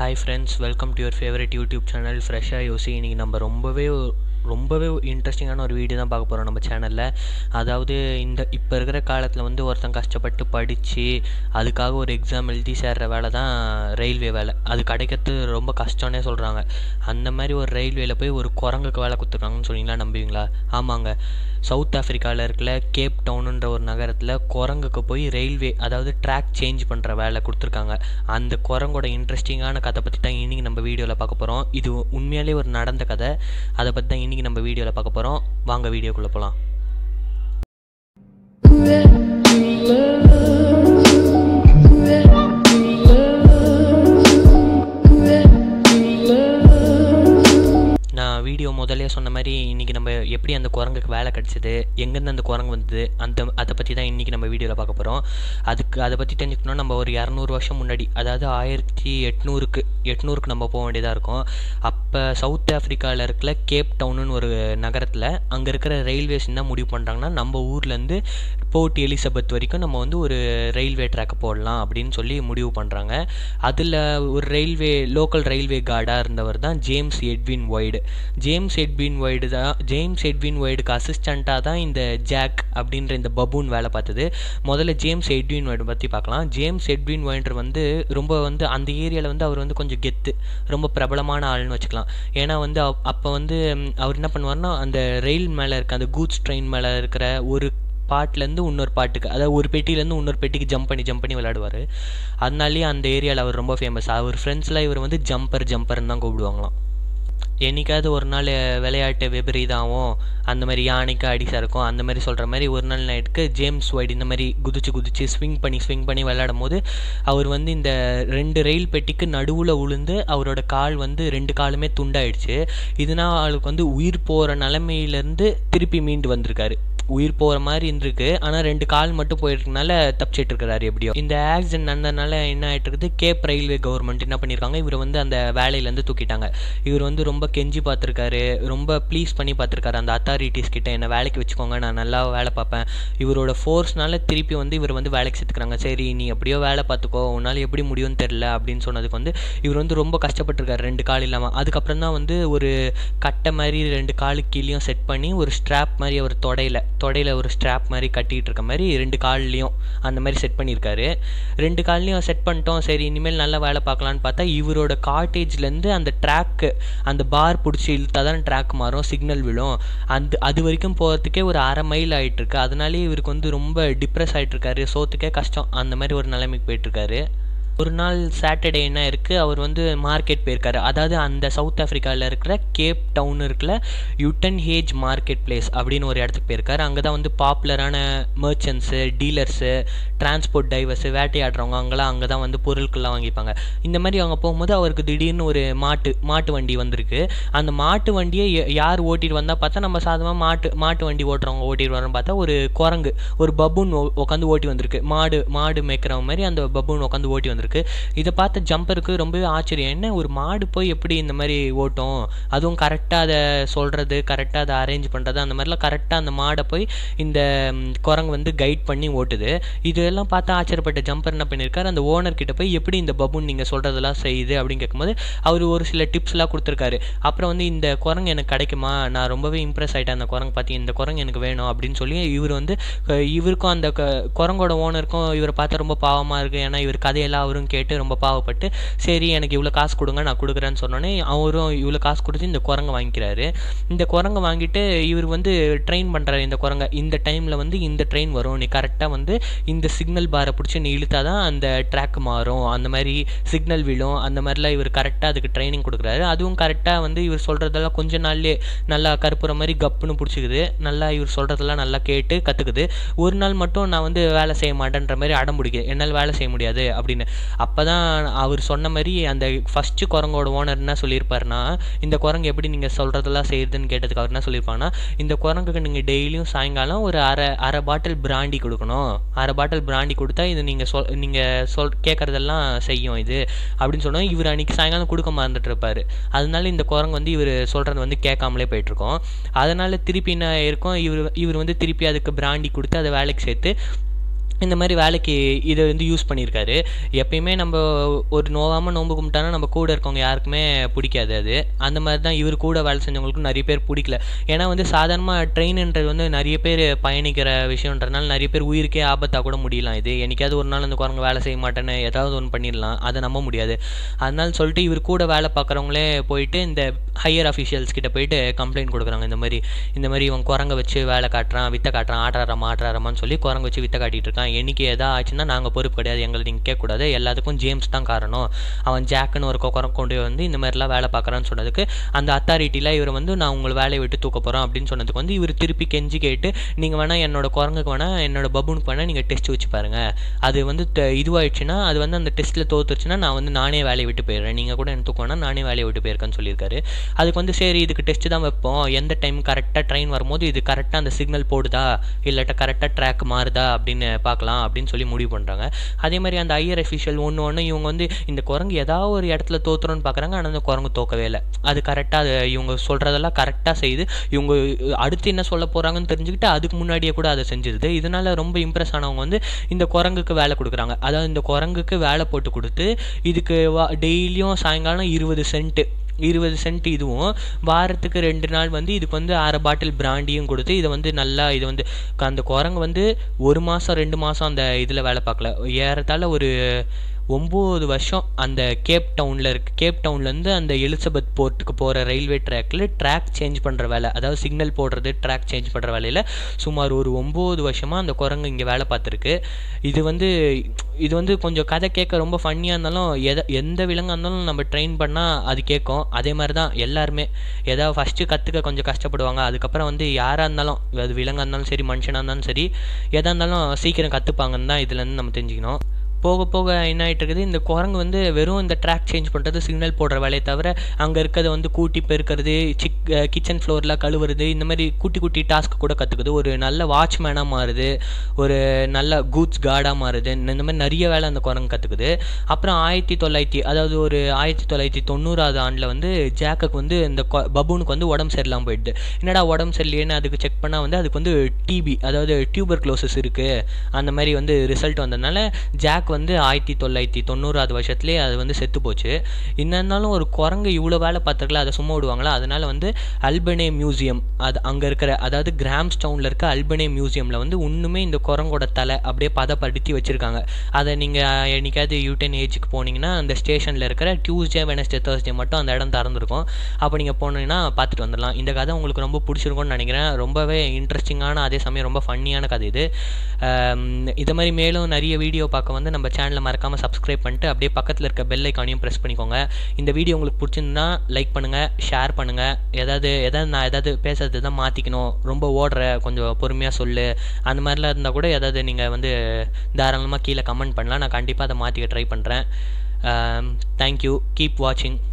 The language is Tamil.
hi friends welcome to your favourite YouTube channel ஃப்ரெஷ்ஷாக யோசி இன்றைக்கி நம்ம ரொம்பவே ரொம்பவே இன்ட்ரெஸ்டிங்கான ஒரு வீடியோ தான் பார்க்க போகிறோம் நம்ம சேனலில் அதாவது இந்த இப்போ இருக்கிற காலத்தில் வந்து ஒருத்தன் கஷ்டப்பட்டு படித்து அதுக்காக ஒரு எக்ஸாம் எழுதி சேர்ற வேலை தான் ரயில்வே வேலை அது கிடைக்கிறது ரொம்ப கஷ்டம்னே சொல்கிறாங்க அந்த மாதிரி ஒரு ரயில்வேல போய் ஒரு குரங்குக்கு வேலை கொடுத்துருக்காங்கன்னு சொன்னீங்களா நம்புவீங்களா ஆமாங்க சவுத் ஆஃப்ரிக்காவில் இருக்கிற கேப் டவுனுன்ற ஒரு நகரத்தில் குரங்குக்கு போய் ரயில்வே அதாவது ட்ராக் சேஞ்ச் பண்ணுற வேலை கொடுத்துருக்காங்க அந்த குரங்கோட இன்ட்ரெஸ்டிங்கான கதை பற்றி தான் இன்றைக்கி நம்ம வீடியோவில் பார்க்க போகிறோம் இது உண்மையாலே ஒரு நடந்த கதை அதை பற்றி தான் இன்றைக்கி நம்ம வீடியோவில் பார்க்க போகிறோம் வாங்க வீடியோக்குள்ளே போகலாம் நான் வீடியோ முதல்ல சொன்ன மாதிரி இன்றைக்கி நம்ம எப்படி அந்த குரங்குக்கு வேலை கிடச்சிது எங்கேருந்து அந்த குரங்கு வந்தது அந்த அதை பற்றி தான் இன்றைக்கி நம்ம வீடியோவில் பார்க்க போகிறோம் அதுக்கு அதை பற்றி தெரிஞ்சுக்கணும் நம்ம ஒரு இரநூறு வருஷம் முன்னாடி அதாவது ஆயிரத்தி எட்நூறுக்கு எட்நூறுக்கு நம்ம போக வேண்டியதாக இருக்கும் அப்போ சவுத் ஆஃப்ரிக்காவில் இருக்கிற கேப் டவுனுன்னு ஒரு நகரத்தில் அங்கே இருக்கிற ரயில்வேஸ் என்ன முடிவு பண்ணுறாங்கன்னா நம்ம ஊர்லேருந்து போர்ட் எலிசபெத் வரைக்கும் நம்ம வந்து ஒரு ரயில்வே ட்ராக்கை போடலாம் அப்படின்னு சொல்லி முடிவு பண்ணுறாங்க அதில் ஒரு ரயில்வே லோக்கல் ரயில்வே கார்டாக இருந்தவர் தான் ஜேம்ஸ் எட்வின் ஒய்டு ஜேம்ஸ் எட்வின் ஒய்டு தான் ஜேம்ஸ் எட்வின் ஒய்டுக்கு அசிஸ்டண்ட்டாக தான் இந்த ஜாக் அப்படின்ற இந்த பபூன் வேலை பார்த்தது முதல்ல ஜேம்ஸ் எட்வின் ஒய்டு பற்றி பார்க்கலாம் ஜேம்ஸ் எட்வின் ஒய்டர் வந்து ரொம்ப வந்து அந்த ஏரியாவில் வந்து அவர் வந்து கொஞ்சம் கெத்து ரொம்ப பிரபலமான ஆள்னு வச்சுக்கலாம் ஏன்னா வந்து அப்போ வந்து அவர் என்ன பண்ணுவார்னா அந்த ரயில் மேலே இருக்க அந்த கூட்ஸ் ட்ரெயின் மேலே இருக்கிற ஒரு பாட்டிலேருந்து இன்னொரு பாட்டுக்கு அதாவது ஒரு பெட்டியிலேருந்து இன்னொரு பெட்டிக்கு ஜம்ப் பண்ணி ஜம்ப் பண்ணி விளையாடுவார் அதனாலேயே அந்த ஏரியாவில் அவர் ரொம்ப ஃபேமஸ் அவர் ஃப்ரெண்ட்ஸ்லாம் இவர் வந்து ஜம்பர் ஜம்பர்னு தான் கூப்பிடுவாங்களாம் என்னைக்காவது ஒரு நாள் விளையாட்டு விபரீதாவும் அந்த மாதிரி யானைக்கு அடிசா இருக்கும் அந்த மாதிரி சொல்கிற மாதிரி ஒரு நாள் நைட்டுக்கு ஜேம்ஸ் ஒய்ட் இந்த மாதிரி குதிச்சு குதிச்சு ஸ்விங் பண்ணி ஸ்விங் பண்ணி விளையாடும் போது அவர் வந்து இந்த ரெண்டு ரயில் பெட்டிக்கு நடுவில் உளுந்து அவரோட கால் வந்து ரெண்டு காலுமே துண்டாயிடுச்சு இதனால் அவளுக்கு வந்து உயிர் போகிற நிலமையிலேருந்து திருப்பி மீண்டு வந்திருக்காரு உயிர் போகிற மாதிரி இருந்திருக்கு ஆனால் ரெண்டு கால் மட்டும் போயிருக்கனால தப்பிச்சிட்டு இருக்கிறாரு எப்படியோ இந்த ஆக்சிடென்ட் நடந்ததுனால என்ன ஆகிட்டு இருக்குது கேப் ரயில்வே கவர்மெண்ட் என்ன பண்ணியிருக்காங்க இவர் வந்து அந்த வேலையிலேருந்து தூக்கிட்டாங்க இவர் வந்து ரொம்ப கெஞ்சி பார்த்துருக்காரு ரொம்ப ப்ளீஸ் பண்ணி பார்த்துருக்காரு அந்த அத்தாரிட்டிஸ் கிட்ட என்னை வேலைக்கு வச்சுக்கோங்க நான் நல்லா வேலை பார்ப்பேன் இவரோட ஃபோர்ஸ்னால திருப்பி வந்து இவர் வந்து வேலைக்கு சேர்த்துக்கிறாங்க சரி நீ எப்படியோ வேலை பார்த்துக்கோ உன்னால் எப்படி முடியும்னு தெரில அப்படின்னு சொன்னதுக்கு வந்து இவர் வந்து ரொம்ப கஷ்டப்பட்டிருக்காரு ரெண்டு கால் இல்லாமல் அதுக்கப்புறம் தான் வந்து ஒரு கட்டை மாதிரி ரெண்டு காலு கீழேயும் செட் பண்ணி ஒரு ஸ்ட்ராப் மாதிரி அவர் தொடையில் தொடையில் ஒரு ஸ்ட்ராப் மாதிரி கட்டிகிட்டு இருக்க மாதிரி ரெண்டு கால்லையும் அந்த மாதிரி செட் பண்ணியிருக்காரு ரெண்டு கால்லையும் செட் பண்ணிட்டோம் சரி இனிமேல் நல்லா வேலை பார்க்கலான்னு பார்த்தா இவரோட காட்டேஜ்லேருந்து அந்த ட்ராக்கு அந்த பார் பிடிச்சி இழுத்தா தான் ட்ராக் மாறும் சிக்னல் விழும் அந்த அது வரைக்கும் போகிறதுக்கே ஒரு அரை மைல் ஆகிட்டுருக்கு அதனாலே இவருக்கு வந்து ரொம்ப டிப்ரெஸ் ஆகிட்டுருக்காரு சோத்துக்கே கஷ்டம் அந்த மாதிரி ஒரு நிலைமைக்கு போயிட்டுருக்காரு ஒரு நாள் சாட்டர்டே என்ன இருக்குது அவர் வந்து மார்க்கெட் போயிருக்காரு அதாவது அந்த சவுத் ஆஃப்ரிக்காவில் இருக்கிற கேப் டவுன் இருக்குல்ல யுட்டன் ஹேஜ் மார்க்கெட் பிளேஸ் அப்படின்னு ஒரு இடத்துக்கு போயிருக்காரு அங்கே தான் வந்து பாப்புலரான மர்ச்சன்ட்ஸு டீலர்ஸு டிரான்ஸ்போர்ட் டைவர்ஸு வேட்டையாடுறவங்க அங்கெல்லாம் அங்கே தான் வந்து பொருட்கள்லாம் வாங்கிப்பாங்க இந்த மாதிரி அவங்க போகும்போது அவருக்கு திடீர்னு ஒரு மாட்டு மாட்டு வண்டி வந்திருக்கு அந்த மாட்டு வண்டியை யார் ஓட்டிட்டு வந்தால் பார்த்தா நம்ம சாதமாக மாட்டு மாட்டு வண்டி ஓட்டுறவங்க ஓட்டிட்டு வரோன்னு பார்த்தா ஒரு குரங்கு ஒரு பபூன் உட்காந்து ஓட்டி வந்திருக்கு மாடு மாடு மேய்க்கிற மாதிரி அந்த பபூன் உட்காந்து ஓட்டி வந்திருக்கு இதை பார்த்த ஜம்பருக்கு ரொம்பவே ஆச்சரியம் என்ன ஒரு மாடு போய் எப்படி இந்த மாதிரி ஓட்டும் அதுவும் கரெக்டாக அதை சொல்கிறது கரெக்டாக அதை அரேஞ்ச் பண்ணுறது அந்த மாதிரிலாம் கரெக்டாக அந்த மாடை போய் இந்த குரங்கு வந்து கைட் பண்ணி ஓட்டுது இதெல்லாம் பார்த்து ஆச்சரியப்பட்ட ஜம்பர் என்ன பண்ணியிருக்காரு அந்த ஓனர் கிட்ட போய் எப்படி இந்த பபுன் நீங்கள் சொல்கிறதெல்லாம் செய்யுது அப்படின்னு கேட்கும்போது அவர் ஒரு சில டிப்ஸ்லாம் கொடுத்துருக்காரு அப்புறம் வந்து இந்த குரங்கு எனக்கு கிடைக்குமா நான் ரொம்பவே இம்ப்ரெஸ் ஆகிட்டேன் அந்த குரங்கு பார்த்து இந்த குரங்கு எனக்கு வேணும் அப்படின்னு சொல்லி இவர் வந்து இவருக்கும் அந்த குரங்கோட ஓனருக்கும் இவரை பார்த்தா ரொம்ப பாவமாக இருக்குது ஏன்னா இவர் கதையெல்லாம் அவரும் கேட்டு ரொம்ப பாவப்பட்டு சரி எனக்கு இவ்வளோ காசு கொடுங்க நான் கொடுக்குறேன்னு சொன்னோன்னே அவரும் இவ்வளோ காசு கொடுத்து இந்த குரங்கை வாங்கிக்கிறாரு இந்த குரங்கை வாங்கிட்டு இவர் வந்து ட்ரெயின் பண்ணுறாரு இந்த குரங்கை இந்த டைமில் வந்து இந்த ட்ரெயின் வரும் நீ கரெக்டாக வந்து இந்த சிக்னல் பாரை பிடிச்சி நீ இழுத்தா தான் அந்த ட்ராக் மாறும் அந்த மாதிரி சிக்னல் விழும் அந்த மாதிரிலாம் இவர் கரெக்டாக அதுக்கு ட்ரைனிங் கொடுக்குறாரு அதுவும் கரெக்டாக வந்து இவர் சொல்கிறதெல்லாம் கொஞ்ச நாள்லேயே நல்லா கருப்புற மாதிரி கப்புன்னு பிடிச்சிக்குது நல்லா இவர் சொல்கிறதெல்லாம் நல்லா கேட்டு கற்றுக்குது ஒரு நாள் மட்டும் நான் வந்து வேலை செய்ய மாட்டேன்ற மாதிரி அடம் பிடிக்குது என்னால் வேலை செய்ய முடியாது அப்படின்னு அப்போ தான் அவர் சொன்ன மாதிரி அந்த ஃபஸ்ட்டு குரங்கோட ஓனர் என்ன சொல்லியிருப்பாருன்னா இந்த குரங்கு எப்படி நீங்கள் சொல்கிறதெல்லாம் செய்யுதுன்னு கேட்டதுக்கு அவர் என்ன சொல்லியிருப்பாங்கன்னா இந்த குரங்குக்கு நீங்கள் டெய்லியும் சாயங்காலம் ஒரு அரை அரை பாட்டில் பிராண்டி கொடுக்கணும் அரை பாட்டில் பிராண்டி கொடுத்தா இது நீங்கள் சொல் நீங்கள் சொல் கேட்குறதெல்லாம் செய்யும் இது அப்படின்னு சொன்னால் இவர் அன்றைக்கி சாயங்காலம் கொடுக்க மறந்துட்டு இருப்பார் அதனால இந்த குரங்கு வந்து இவர் சொல்கிறது வந்து கேட்காமலே போயிட்டுருக்கோம் அதனால் திருப்பி என்ன இருக்கும் இவர் இவர் வந்து திருப்பி அதுக்கு பிராண்டி கொடுத்து அதை வேலைக்கு சேர்த்து இந்த மாதிரி வேலைக்கு இதை வந்து யூஸ் பண்ணியிருக்காரு எப்பயுமே நம்ம ஒரு நோவாமல் நோம்பு கும்பிட்டானா நம்ம கூட இருக்கவங்க யாருக்குமே பிடிக்காது அது அந்த மாதிரி தான் இவர் கூட வேலை செஞ்சவங்களுக்கும் நிறைய பேர் பிடிக்கல ஏன்னா வந்து சாதாரணமாக ட்ரெயின்ன்றது வந்து நிறைய பேர் பயணிக்கிற விஷயன்றதுனால நிறைய பேர் உயிருக்கே ஆபத்தாக கூட முடியலாம் இது என்னைக்காவது ஒரு நாள் அந்த குரங்கு வேலை செய்ய மாட்டேன்னு ஏதாவது ஒன்று பண்ணிடலாம் அதை நம்ப முடியாது அதனால சொல்லிட்டு இவர் கூட வேலை பார்க்குறவங்களே போயிட்டு இந்த ஹையர் அஃபிஷியல்ஸ் கிட்ட போயிட்டு கம்ப்ளைண்ட் கொடுக்குறாங்க இந்த மாதிரி இந்த மாதிரி இவன் குரங்க வச்சு வேலை காட்டுறான் வித்த காட்டுறான் ஆடுறாராமா ஆடுறாராமான்னு சொல்லி குரங்கு வச்சு வித்த காட்டிட்டு இருக்கான் என்னைக்கு எதா ஆச்சுன்னா நாங்கள் பொறுப்பு கிடையாது எங்களை நீங்கள் கேட்கக்கூடாது எல்லாத்துக்கும் ஜேம்ஸ் தான் காரணம் அவன் ஜாக்குன்னு ஒரு குரங்கு கொண்டு வந்து இந்த மாதிரிலாம் வேலை பார்க்குறான்னு சொன்னதுக்கு அந்த அத்தாரிட்டியில் இவர் வந்து நான் உங்களை வேலையை விட்டு தூக்க போகிறோம் அப்படின்னு சொன்னதுக்கு வந்து இவர் திருப்பி கெஞ்சி கேட்டு நீங்கள் வேணால் என்னோட குரங்குக்கு வேணால் என்னோட பபுனுக்கு வேணால் நீங்கள் டெஸ்ட் வச்சு பாருங்கள் அது வந்து த- இதுவாயிடுச்சுன்னா அது வந்து அந்த டெஸ்ட்டில் தோத்துருச்சுன்னா நான் வந்து நானே வேலையை விட்டு போயிடுறேன் நீங்கள் கூட எனக்கு தூக்க வேணாம் நானே வேலையை விட்டு போயிருக்கேன்னு சொல்லியிருக்காரு அதுக்கு வந்து சரி இதுக்கு டெஸ்ட் தான் வைப்போம் எந்த டைம் கரெக்டாக ட்ரெயின் வரும்போது இது கரெக்டாக அந்த சிக்னல் போடுதா இல்லாட்டா கரெக்டாக ட்ராக் மாறுதா அப்படின்னு பார்க்கலாம் அப்படின்னு சொல்லி முடிவு பண்ணுறாங்க அதே மாதிரி அந்த ஐயர் அஃபிஷியல் ஒன்று ஒன்று இவங்க வந்து இந்த குரங்கு ஏதாவது ஒரு இடத்துல தோத்துறோன்னு பார்க்குறாங்க ஆனால் அந்த குரங்கு தோக்கவே இல்லை அது கரெக்டாக அது இவங்க சொல்கிறதெல்லாம் கரெக்டாக செய்யுது இவங்க அடுத்து என்ன சொல்ல போகிறாங்கன்னு தெரிஞ்சுக்கிட்டு அதுக்கு முன்னாடியே கூட அதை செஞ்சிருது இதனால ரொம்ப இம்ப்ரெஸ் ஆனவங்க வந்து இந்த குரங்குக்கு வேலை கொடுக்குறாங்க அதாவது இந்த குரங்குக்கு வேலை போட்டு கொடுத்து இதுக்கு டெய்லியும் சாயங்காலம் இருபது சென்ட்டு இருபது சென்ட் இதுவும் வாரத்துக்கு ரெண்டு நாள் வந்து இதுக்கு வந்து அரை பாட்டில் பிராண்டியும் கொடுத்து இதை வந்து நல்லா இது வந்து அந்த குரங்கு வந்து ஒரு மாதம் ரெண்டு மாதம் அந்த இதில் வேலை பார்க்கல ஏறத்தாழ ஒரு ஒம்பது வருஷம் அந்த கேப் டவுனில் இருக்கு கேப் டவுன்லேருந்து அந்த எலிசபெத் போர்ட்டுக்கு போகிற ரயில்வே ட்ராக்கில் ட்ராக் சேஞ்ச் பண்ணுற வேலை அதாவது சிக்னல் போடுறது ட்ராக் சேஞ்ச் பண்ணுற வேலையில் சுமார் ஒரு ஒம்பது வருஷமாக அந்த குரங்கு இங்கே வேலை பார்த்துருக்கு இது வந்து இது வந்து கொஞ்சம் கதை கேட்க ரொம்ப ஃபன்னியாக இருந்தாலும் எதை எந்த விலங்காக இருந்தாலும் நம்ம ட்ரெயின் பண்ணால் அது கேட்கும் அதே மாதிரி தான் எல்லாருமே ஏதாவது ஃபஸ்ட்டு கற்றுக்க கொஞ்சம் கஷ்டப்படுவாங்க அதுக்கப்புறம் வந்து யாராக இருந்தாலும் அது விலங்காக இருந்தாலும் சரி மனுஷனாக இருந்தாலும் சரி எதாக இருந்தாலும் சீக்கிரம் கற்றுப்பாங்கன்னு தான் இதுலேருந்து நம்ம தெரிஞ்சுக்கணும் போக போக என்ன ஆயிட்டு இருக்குது இந்த குரங்கு வந்து வெறும் இந்த ட்ராக் சேஞ்ச் பண்ணுறது சிக்னல் போடுற வேலையை தவிர அங்கே இருக்கிறத வந்து கூட்டி பெருக்கிறது சிக் கிச்சன் ஃப்ளோரில் கழுவுறது இந்த மாதிரி குட்டி குட்டி டாஸ்க் கூட கற்றுக்குது ஒரு நல்ல வாட்ச்மேனாக மாறுது ஒரு நல்ல கூட்ஸ் கார்டாக மாறுது இந்த இந்த மாதிரி நிறைய வேலை அந்த குரங்கு கற்றுக்குது அப்புறம் ஆயிரத்தி தொள்ளாயிரத்தி அதாவது ஒரு ஆயிரத்தி தொள்ளாயிரத்தி தொண்ணூறாவது ஆண்டில் வந்து ஜாக்குக்கு வந்து இந்த கொ- பபூனுக்கு வந்து உடம்பு சரியில்லாமல் போயிடுது என்னடா உடம்பு சரியில்லையேன்னு அதுக்கு செக் பண்ணால் வந்து அதுக்கு வந்து டிபி அதாவது டியூபர் க்ளோசஸ் இருக்குது அந்த மாதிரி வந்து ரிசல்ட் வந்ததுனால ஜாக் வந்து ஆயிரத்தி தொள்ளாயிரத்தி தொண்ணூறாவது வருஷத்துலேயே அது வந்து செத்து போச்சு என்ன இருந்தாலும் ஒரு குரங்கு இவ்வளோ வேலை பார்த்துருக்கல அதை சும்மா விடுவாங்களா அதனால வந்து அல்பனே மியூசியம் அது அங்கே இருக்கிற அதாவது கிராம்ஸ் டவுனில் இருக்க அல்பனே மியூசியமில் வந்து இன்னுமே இந்த குரங்கோட தலை அப்படியே பதப்படுத்தி வச்சுருக்காங்க அதை நீங்கள் என்னைக்காவது யூட்டன் ஏஜுக்கு போனீங்கன்னா அந்த ஸ்டேஷனில் இருக்கிற டியூஸ்டே வெனஸ்டே தேர்ஸ்டே மட்டும் அந்த இடம் திறந்துருக்கும் அப்போ நீங்கள் போனீங்கன்னா பார்த்துட்டு வந்துடலாம் இந்த கதை உங்களுக்கு ரொம்ப பிடிச்சிருக்கும்னு நினைக்கிறேன் ரொம்பவே இன்ட்ரெஸ்டிங்கான அதே சமயம் ரொம்ப ஃபன்னியான கதை இது ஆம், இது மாதிரி மேலும் நிறைய வீடியோ பார்க்க வந்து நம்ம சேனலை மறக்காமல் சப்ஸ்கிரைப் பண்ணிட்டு அப்படியே பக்கத்தில் இருக்க பெல் ஐக்கானையும் ப்ரெஸ் பண்ணிக்கோங்க இந்த வீடியோ உங்களுக்கு பிடிச்சிருந்தா லைக் பண்ணுங்கள் ஷேர் பண்ணுங்கள் ஏதாவது ஏதாவது நான் ஏதாவது பேசுறது தான் மாற்றிக்கணும் ரொம்ப ஓடுற கொஞ்சம் பொறுமையாக சொல்லு அந்த மாதிரிலாம் இருந்தால் கூட ஏதாவது நீங்கள் வந்து தாராளமாக கீழே கமெண்ட் பண்ணலாம் நான் கண்டிப்பாக அதை மாற்றிக்க ட்ரை பண்ணுறேன் தேங்க்யூ கீப் வாட்சிங்